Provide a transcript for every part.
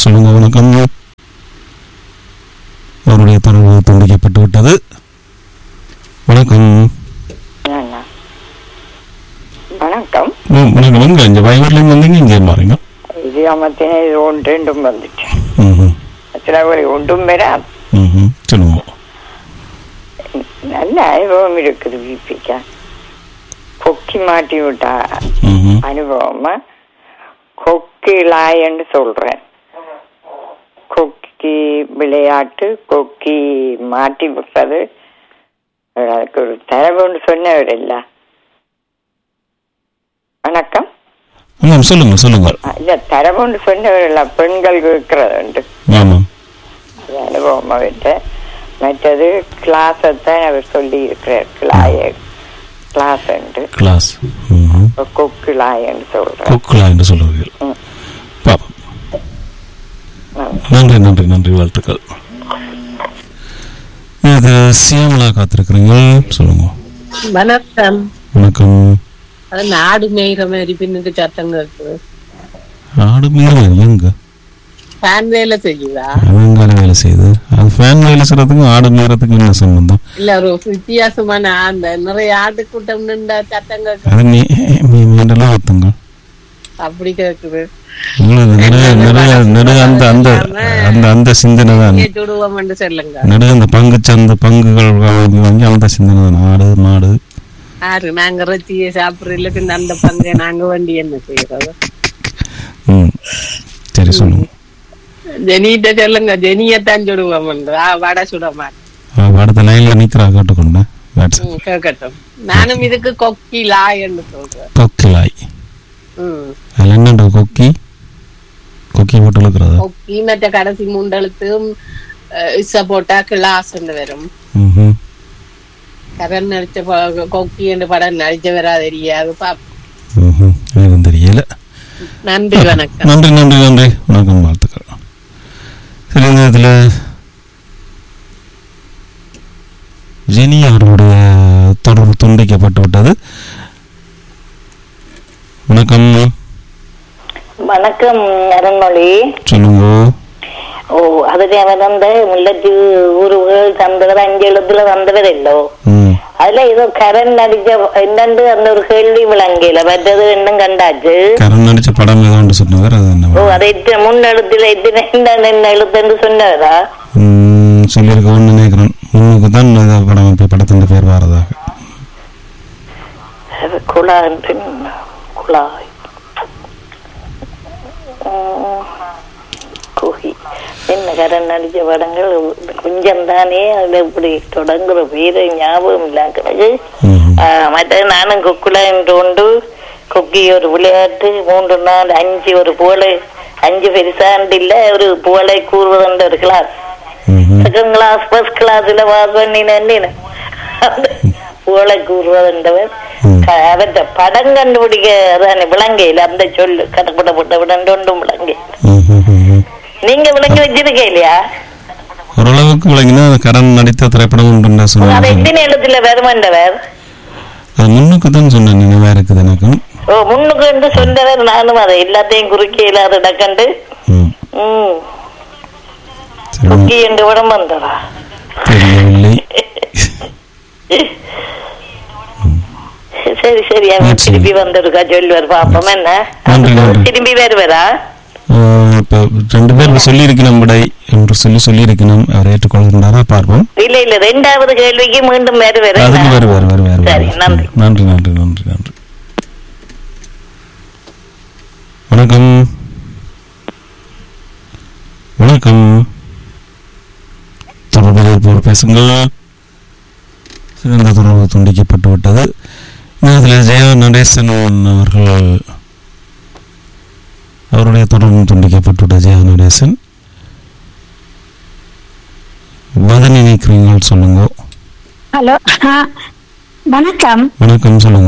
சொல்லுங்க வணக்கம் அவருடைய தொடர்பு துண்டிக்கப்பட்டு விட்டது வணக்கம் ஆனா. வணக்கம் ஓ, வணக்கம் எங்க இங்க வைவர்லையும் வந்தீங்க இங்கே பாருங்க இது அமத்தினே இது ஒன்று ரெண்டும் வந்துட்டு ம் சில ஒரு ஒன்றும் பெற ம் சொல்லுங்க நல்ல அனுபவம் இருக்குது பிபிக்கா கொக்கி மாட்டி விட்டா ம் அனுபவமா கொக்கி லாயன்னு சொல்றேன் கொக்கி விளையாட்டு கொக்கி மாட்டி விடுறது அதுக்கு ஒரு தரவுன்னு சொன்னவர் இல்ல வணக்கம் ஆமாம் சொல்லுங்க சொல்லுங்க இல்ல தரவுன்னு சொன்னவர் இல்ல பெண்கள் இருக்கிறது உண்டு ஆமாம் அது அனுபவமா விட்டு மற்றது கிளாஸை தான் அவர் சொல்லி இருக்கிறார் கிளாய கிளாஸ் உண்டு கிளாஸ் ம் கொக்கு லாயன்னு சொல்றேன் கொக்குலா என்று சொல்லுவீர்கள் ம். பாப்போம் ம். நன்றி நன்றி நன்றி வாழ்த்துக்கள் இது சியாமலா காத்திருக்கிறீங்க சொல்லுங்க வணக்கம் வணக்கம் அது நாடு மேய்கிற மாதிரி பின்னுக்கு சத்தம் கேட்குது ஆடு மீது எங்க ஃபேன் வேலை செய்யுதா அவங்கால வேலை செய்யுது அது ஃபேன் வேலை செய்யறதுக்கும் ஆடு மீறதுக்கும் என்ன சம்பந்தம் இல்ல ஒரு வித்தியாசமான அந்த நிறைய ஆட்டு கூட்டம் நின்றா சத்தம் கேட்குது அது நீ மீ மீண்டெல்லாம் ஒத்துங்க அப்படி கேக்குது உங்களுக்கு நிறைய நிறைய நிறைய அந்த அந்த அந்த அந்த சிந்தனை தான் சுடுவோம்னு சொல்லுங்க நிறைய அந்த பங்கு சந்த பங்குகள் வாங்கி வாங்கி அந்த சிந்தனை தான் ஆடு மாடு ஆறு நாங்க இறைச்சியை சாப்பிடுறதுல பின்ன அந்த பங்கை நாங்க வண்டி என்ன செய்யறது ம் சரி சொல்லுங்க ஜெனிகிட்ட சொல்லுங்க ஜெனியத்தான் சுடுவோம் வடை சுட மாட்டேன் அவ அடுத்த லைன்ல நிக்கிறா கேட்டுக்கொண்டேன் வாட்ஸ்அப் ம், கேட்கட்டும் நானும் இதுக்கு கொக்கி லாயன்னு சொல்றேன் கொக்கிலாய் ம் அதில் என்னண்டா கொக்கி கொக்கி போட்டு இழுக்கிறதா கொக்கி மற்ற கடைசி மூண்டெழுத்தும் இச போட்டா கிளாஸ்ன்னு வரும் ம் கரண் நடிச்ச ப- கொக்கி என்று படம் நடிச்ச வரா தெரியாது பாப் ம் எனக்கு தெரியல நன்றி வணக்கம் நன்றி நன்றி நன்றி வணக்கம் வாழ்த்துக்கள் சரி இந்த இதில் ஜெனி அவர்களுடைய தொடர்பு துண்டிக்கப்பட்டு விட்டது வணக்கம் வணக்கம் அருண்மொழி சொல்லுங்க ஓ அதுல அவர் அந்த முல்லத்தீவு ஊர்கள் தந்தவர் அஞ்சு எழுத்துல வந்தவரല്ലോ ம் அதுல ஏதோ கரண் அடிச்ச என்னண்டு அந்த ஒரு கேள்வி விளங்கல மற்றது இன்னும் கண்டாச்சு கரண் நடிச்ச படம் ஏதோ ஒன்று சொன்னவர் அது என்ன ஓ அதை இத்தனை முன் எழுத்துல எத்தனை என்ன எழுத்துன்னு சொன்னவரா ம், சொல்லியிருக்க ஒன்று நினைக்கிறேன் முன்னுக்கு தான் இந்த படம் இப்போ படத்தின் பேர் வாரதாக அது குழாய் குழாய் உம், குகி என்ன கரண் அடிச்ச படங்கள் கொஞ்சம் தானே அதுல இப்படி தொடங்குற பேரு ஞாபகம் இல்ல கிடக்கு ம் ஆஹ் மற்றது நானும் கொக்குல என்று உண்டு கொக்கி ஒரு விளையாட்டு மூன்று நாள் அஞ்சு ஒரு புகழை அஞ்சு பெருசாண்டு இல்ல ஒரு புகழை கூறுவதுன்ற ஒரு class hmm second class first கிளாஸ்ல பாஸ் பண்ணினேன் புகழை கூறுவதுன்றவர் ம். அவற்ற படம் கண்டுபிடிக்க அதானே விளங்கையில் அந்த சொல்லு கட்டப்படப்பட்ட விடம் ஒன்றும் விளங்கை ம் ம் ம் நீங்க விளங்கி வச்சிருக்க இல்லையா ஓரளவுக்கு விளங்கினா கரண் நடித்த திரைப்படம் உண்டு அது சொன்னாங்க எத்தனை எழுத்துல வருமன்றவர் அது முன்னுக்கு தான் சொன்னேன் நினைவா இருக்குது எனக்கும் ஓ முன்னுக்கு என்று சொன்னவர் நானும் அதை எல்லாத்தையும் குறுக்க இல்லாத இடக்கண்டு ம் ம் சரி குக்கி என்று விடம் வந்ததா தெரியவில்லை சரி சரி அவன் சரி. திருப்பி வந்திருக்கா சொல்லுவார் பாப்போம் என்ன நன்றி, நன்றி. திரும்பி வருவாரா ஆஹ் இப்போ ரெண்டு பேர் சொல்லியிருக்கணும் விடை என்று சொல்லி சொல்லியிருக்கணும் அவர் ஏற்றுக்கொள்கின்றாரா பார்ப்போம் இல்ல இல்ல ரெண்டாவது கேள்விக்கு மீண்டும் வருவார் அதுக்கு வருவார் வருவார் சரி வருவார். நன்றி நன்றி நன்றி நன்றி நன்றி வணக்கம் வணக்கம் தொடர்பில் இருப்பவர் பேசுங்கள் சிறந்த தொடர்பு துண்டிக்கப்பட்டு விட்டது இதில் ஜெய நடேசன் அவர்கள் அவருடைய தொடர்பு துண்டிக்கப்பட்டு ஜெய நடேசன் வதனி நிற்கிறீங்கள் சொல்லுங்க ஹலோ ஆ, வணக்கம் வணக்கம் சொல்லுங்க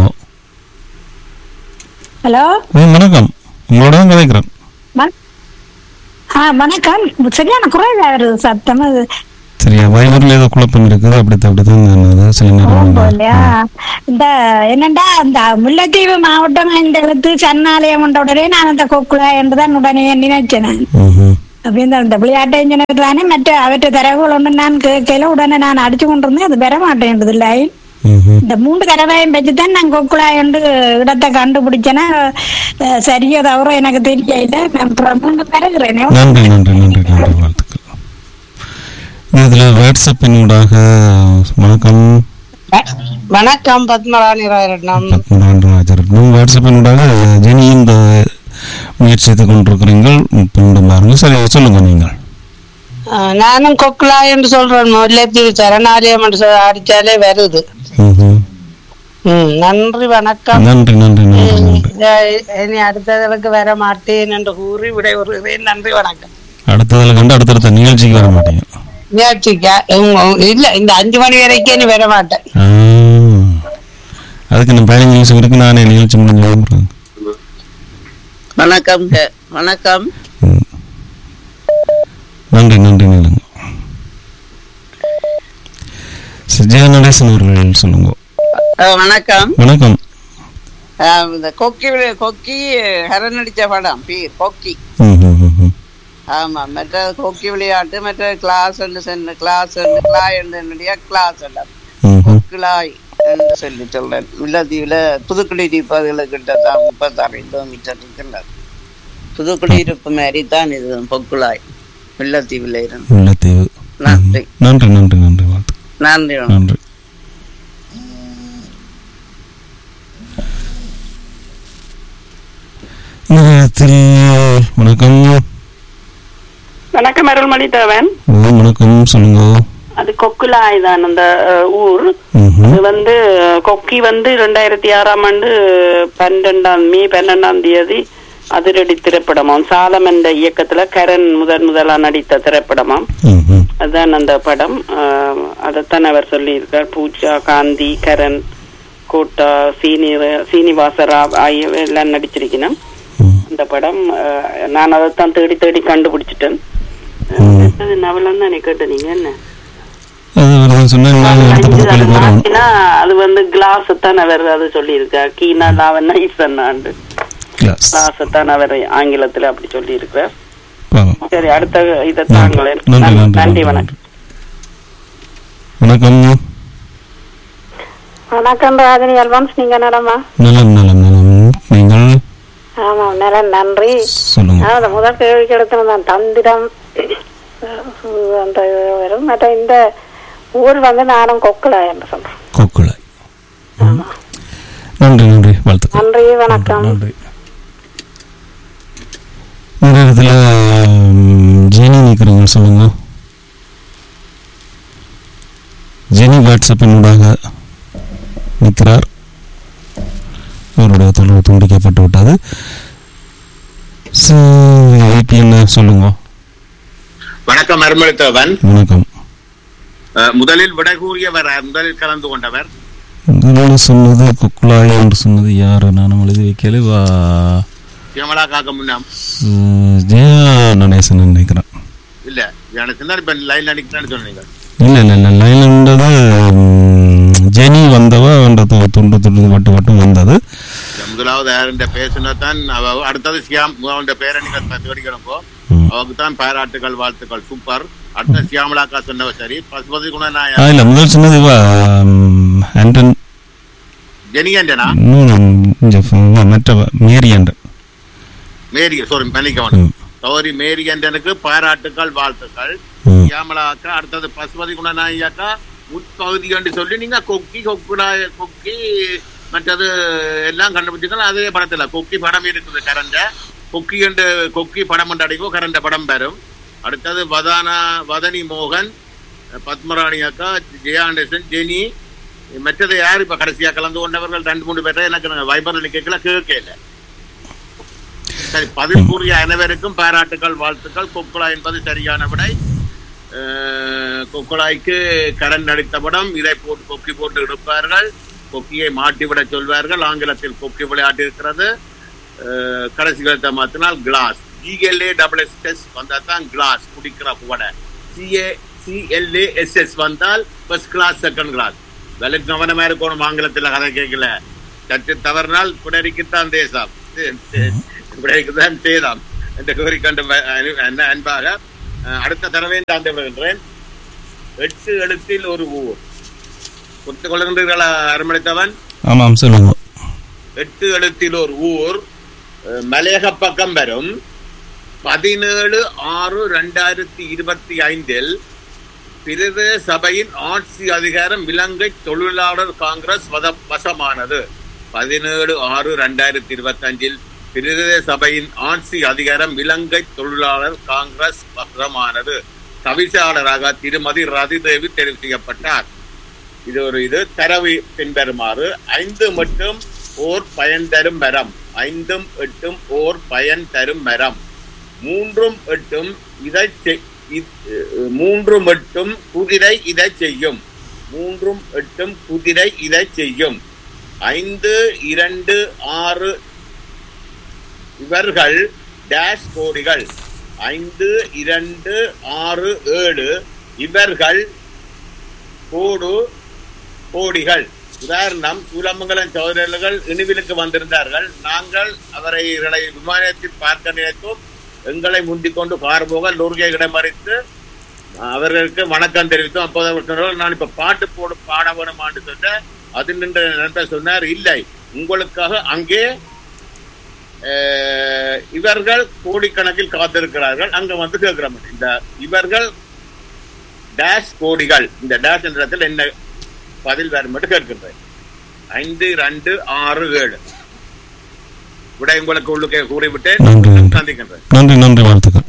ஹலோ ஏய், வணக்கம் உங்களோட தான் கதைக்கிறேன் வண- ஆ வணக்கம் சரியான குறைவா வருது சத்தம் அது சரியா வைபரில் ஏதோ குழப்பம் இருக்குது அப்படித்தான் அப்படித்தான் நான் சில நேரம் ரொம்ப வந்து- இல்லையா இந்த என்னண்டா இந்த முல்லைத்தீவு மாவட்டம் இந்த எழுத்து சன்னாலயம் என்ற உடனே நான் அந்த கொக்குலா என்றுதான் உடனே நினைச்சேன் நான். ம்ஹும். அப்ப இந்த இந்த விளையாட்டு இன்ஜினியர் தானே மற்ற அவற்றை தரவுகள் ஒன்று நான் கேட்கல உடனே நான் அடிச்சு கொண்டிருந்தேன் அது பெற மாட்டேன்றது லைன் ம்ஹும். இந்த மூன்று தடவையும் வச்சுதான் நான் கொக்குழாய் என்று இடத்தை கண்டுபிடிச்சேன்னா அஹ், சரியோ தவறோ எனக்கு தெரியல நான் அப்புறம் மீண்டும் பெறுகிறேன் நன்றி நன்றி நன்றி நன்றி வாழ்த்துக்கள் இதில் வாட்ஸ்அப்பினூடாக வணக்கம் வணக்கம் பத்மராணி ராயரட்னம் பத்மநாபராஜரட்னம் வாட்ஸ்அப்பினூடாக ஜெனி இந்த முயற்சித்து கொண்டிருக்கிறீங்கள் மீண்டும் பாருங்க சரி சொல்லுங்க நீங்கள் நானும் கொக்குலா என்று சொல்றேன் முல்லைத்தீவு சரணாலயம் என்று சொ- அடிச்சாலே வருது ம்ஹும். ம், நன்றி வணக்கம் நன்றி நன்றி நன்றி நன்றி அஹ் இனி அடுத்ததற்கு வர மாட்டேன் என்று கூறி விடைபெறுகிறேன் நன்றி வணக்கம் அடுத்ததில் கண்டு அடுத்தடுத்த நிகழ்ச்சிக்கு வர மாட்டீங்க முயற்சிக்க உங்க- இல்ல இந்த அஞ்சு மணி வரைக்கும் இனி வர மாட்டேன் ஆ. அதுக்கு நான் பதினஞ்சு நிமிஷம் இருக்கு நானே நிகழ்ச்சி முடிஞ்சு விளம்புறேன். வணக்கம் க- வணக்கம் ம். நன்றி நன்றி நிலுங்க ஜெய நடேசன் அவர்கள் சொல்லுங்க அஹ், வணக்கம் வணக்கம் அஹ், இந்த கொக்கி விளை- கொக்கி ஹரன் நடிச்ச படம் பேர் கொக்கி ம், ம், ம், ம். ஆமா மற்ற கொக்கி விளையாட்டு மற்ற கிளாஸ் என்று சென்று கிளாஸ் என்று கிளாய் என்னுடைய கிளாஸ் எல்லாம் ம், ம். கிளாய் என்று சொல்லி சொல்றேன் முல்லத்தீவுல புதுக்குடியிருப்பு கிட்ட தான் முப்பத்தாறு கிலோமீட்டர் இருக்கின்றது புதுக்குடியிருப்பு மாதிரி தான் இது பொக்குளாய் முல்லத்தீவுல இருந்து முல்லைத்தீவு நன்றி நன்றி நன்றி நன்றி வாழ்த்து நன்றி வணக்கம். நன்றி இந்த நேரத்தில் வணக்கம் வணக்கம் அருள்மணி தேவன் ஓ வணக்கம் சொல்லுங்க அது கொக்குலாய் தான் அந்த அஹ், ஊர் ம்ஹும். அது வந்து அஹ், கொக்கி வந்து ரெண்டாயிரத்தி ஆறாம் ஆண்டு பன்னெண்டாம் மே பன்னெண்டாம் தேதி அதிரடி திரைப்படமாம் சாலம் என்ற இயக்கத்துல கரண் முதன் முதலா நடித்த திரைப்படமாம் ம்ஹும். அதான் அந்த படம் அஹ், அதைத்தான் அவர் சொல்லியிருக்கார் பூஜா காந்தி கரண் கோட்டா சீனி சீனிவாச ராவ் ஆகியவை எல்லாம் நடிச்சிருக்கணும் ம். அந்த படம் அஹ், நான் அதைத்தான் தேடி தேடி கண்டுபிடிச்சிட்டேன் ம். அது நவலம் தான் கேட்ட நீங்க என்ன அது வருது சொன்னா நான் அடுத்த அஞ்சு பக்கத்துக்கு அது வரணும் மாத்தினா அது வந்து கிளாஸ் தான் அவர் அது சொல்லியிருக்கா கீனா லாவன் ஐசன்னாண்டு கிளாஸ் கிளாஸ் தான் அவர் ஆங்கிலத்துல அப்படி சொல்லி இருக்கிறார் பாவம் சரி அடுத்த இதை நன்றி தாங்களேன் நன்றி நன்றி நன்றி வணக்கம் வணக்கம் வணக்கம் ராஜினி அல்வான்ஸ் நீங்க நலமா நலம் நலம் நலம் நீங்கள் ஆமாம் நலம் நன்றி சொல்லுங்க நான் அந்த முதல் கேள்விக்கு எடுத்திருந்தேன் தந்திரம் அஹ், அந்த வரும் மற்ற இந்த ஊர் வந்து நானும் கொக்குலா என்று சொல்றேன் கொக்குளை நன்றி நன்றி வாழ்த்துக்கள் நன்றி வணக்கம் நன்றி இந்த இடத்துல ம், ஜெனி நிற்கிறீங்க சொல்லுங்க ஜெனி வாட்ஸ்அப்பினூடாக நிற்கிறார் அவருடைய தொழில் துண்டிக்கப்பட்டு விட்டது சரி ஐபி என்ன சொல்லுங்க வணக்கம் அருமளித்தவன் வணக்கம் அஹ், முதலில் விடை கூறியவர் யார்? முதலில் கலந்து கொண்டவர் முதல்ல சொன்னது குக்குலாய் என்று சொன்னது யாரு நானும் எழுதி வைக்கல வா சிவமலா காக்க முன்னாம் ம், ஜெயா நடேசன் நினைக்கிறேன் இல்ல எனக்கு தான் இப்ப லைன் அடிக்கிறேன்னு சொன்னீங்க இல்ல இல்ல இல்ல லைன்ன்றது ஜெனி வந்தவ அந்த து- துண்டு துண்டு மட்டும் மட்டும் வந்தது இந்த முதலாவது யாருன்ற பேசினதான் அவ அடுத்தது சியாம் அவன் பேரை நீங்க தேடிக்கிறப்போ ம். அவருக்கு தான் பாராட்டுகள் வாழ்த்துக்கள் சூப்பர் அடுத்த சியாமலாக்கா சொன்னவ சரி பசுபதி ஆ, குணநாயகன் இல்ல முதல் சொன்னது இவ ம், ஆண்டன் ஜெனிகண்டனா இன்னும் இங்க ஃப- மற்றவ மேரி ஆண்டன் மேரி சாரி மன்னிக்கவன் ம். சௌரி மேரி ஆண்டனுக்கு பாராட்டுகள் வாழ்த்துக்கள் ம். சியாமலாக்கா அடுத்தது பசுபதி குணநாயகா உட்பகுதி என்று சொல்லி நீங்க கொக்கி கொக்குடாய கொக்கி மற்றது எல்லாம் கண்டுபிடிச்சிக்கலாம் அதே படத்துல கொக்கி படம் இருக்குது கரண்ட கொக்கி என்று கொக்கி படம் என்று அடிக்கும் கரண்ட படம் பெறும் அடுத்தது வதானா வதனி மோகன் பத்மராணி அக்கா ஜெயாண்டேசன் ஜெனி மற்றது யார் இப்ப கடைசியா கலந்து கொண்டவர்கள் ரெண்டு மூணு பேரை எனக்கு வைபரில் கேட்கல கேட்கல சரி பதில் கூறிய அனைவருக்கும் பாராட்டுகள் வாழ்த்துக்கள் கொக்குலா என்பது சரியான விடை அஹ், கொக்குழாய்க்கு கரண் நடித்த படம் இதை போட்டு கொக்கி போட்டு எடுப்பார்கள் கொக்கியை மாட்டிவிட சொல்வார்கள் ஆங்கிலத்தில் கொக்கி விளையாட்டு இருக்கிறது அஹ், கடைசி கழுத்தை மாத்தினால் glass GLA double S S வந்தால் தான் கிளாஸ் குடிக்கிற புவடை சிஏ சிஎல்ஏ எஸ் எஸ் வந்தால் ஃபர்ஸ்ட் கிளாஸ் செகண்ட் கிளாஸ் விலை கவனமா இருக்கணும் ஆங்கிலத்தில் கதை கேட்கல சற்று தவறினால் குடரிக்குத்தான் தேசம் குடரிக்குத்தான் சேதம் என்று கூறிக்கொண்டு வ- அனு- அன்ப- அன்பாக அஹ், அடுத்த தடவை தாழ்ந்து விடுகின்றேன் எட்டு எழுத்தில் ஒரு ஊர் புரிந்து கொள்கின்றீர்களா அரமணித்தவன் ஆமாம் சொல்லுங்க எட்டு எழுத்தில் ஒரு ஊர் அஹ், மலையக பக்கம் வரும் பதினேழு ஆறு ரெண்டாயிரத்தி இருபத்தி ஐந்தில் பிரதேச சபையின் ஆட்சி அதிகாரம் இலங்கை தொழிலாளர் காங்கிரஸ் வத- வசமானது பதினேழு ஆறு ரெண்டாயிரத்தி இருபத்தி அஞ்சில் பிரதேச சபையின் ஆட்சி அதிகாரம் இலங்கை தொழிலாளர் காங்கிரஸ் வசமானது தவிசாளராக திருமதி ரதிதேவி தெரிவு செய்யப்பட்டார் இது ஒரு இது தரவு பின்வருமாறு ஐந்து மட்டும் ஓர் பயன் தரும் மரம் ஐந்தும் எட்டும் ஓர் பயன் தரும் மரம் மூன்றும் எட்டும் இதை செய்- இ- மூன்றும் எட்டும் குதிரை இதை செய்யும் மூன்றும் எட்டும் குதிரை இதை செய்யும் ஐந்து இரண்டு ஆறு இவர்கள் டேஷ் கோடிகள் ஐந்து இரண்டு ஆறு ஏழு இவர்கள் கோடு கோடிகள் உதாரணம் சூலமங்கலம் சோதரர்கள் இனிவிலுக்கு வந்திருந்தார்கள் நாங்கள் அவரை இவர்களை விமானத்தில் பார்க்க நினைத்தோம் எங்களை முந்திக் கொண்டு கார் போக லோர்கை இடமறித்து அவர்களுக்கு வணக்கம் தெரிவித்தோம் அப்போது அவர் சொன்னார் நான் இப்ப பாட்டு போடு பாட வேணுமான்னு சொல்ல அது நின்ற நண்பர் சொன்னார் இல்லை உங்களுக்காக அங்கே அஹ், இவர்கள் கோடிக்கணக்கில் காத்திருக்கிறார்கள் அங்க வந்து கேட்கிறோம் இந்த இவர்கள் டேஷ் கோடிகள் இந்த டேஷ் என்ற இடத்தில் என்ன பதில் வேறு மட்டும் கேட்கின்றேன் ஐந்து ரெண்டு ஆறு ஏழு விட உங்களுக்கு உள்ளுக்கே கூறிவிட்டு நன்றி நன்றி சந்திக்கின்றேன் நன்றி நன்றி வாழ்த்துக்கள்